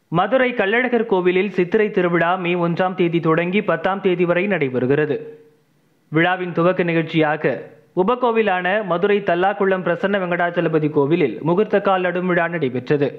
மதுரை கள்ளழகர் கோவிலில் சித்திரை திருவிழா மே ஒன்றாம் தேதி தொடங்கி பத்தாம் தேதி வரை நடைபெறுகிறது விழாவின் துவக்க நிகழ்ச்சியாக உபகோவிலான மதுரை தல்லாக்குளம் பிரசன்ன வெங்கடாச்சலபதி கோவிலில் முகூர்த்த கால் நடும் விழா நடைபெற்றது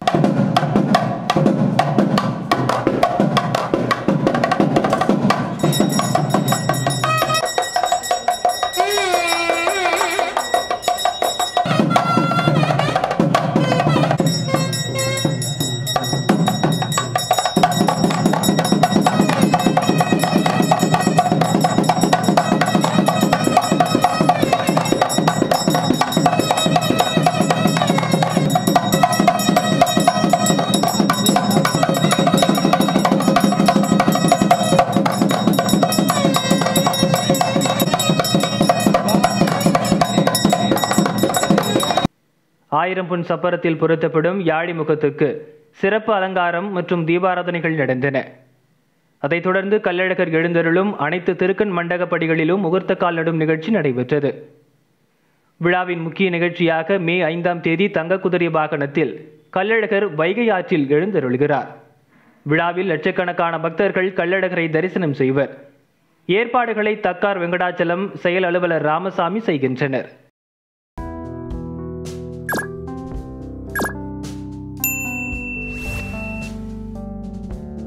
ஆயிரம் பொன் சப்பரத்தில் பொருத்தப்படும் யாழி முகத்துக்கு சிறப்பு அலங்காரம் மற்றும் தீபாராதனைகள் நடந்தன அதைத் தொடர்ந்து கள்ளழகர் எழுந்தருளும் அனைத்து திருக்கண் மண்டகப்படிகளிலும் முகூர்த்த கால் நடும் நிகழ்ச்சி நடைபெற்றது விழாவின் முக்கிய நிகழ்ச்சியாக மே ஐந்தாம் தேதி தங்க குதிரை வாகனத்தில் கள்ளழகர் வைகை ஆற்றில் எழுந்தருள்கிறார் விழாவில் லட்சக்கணக்கான பக்தர்கள் கள்ளழகரை தரிசனம் செய்வர் ஏற்பாடுகளை தக்கார் வெங்கடாச்சலம் செயல் அலுவலர் ராமசாமி செய்கின்றனர்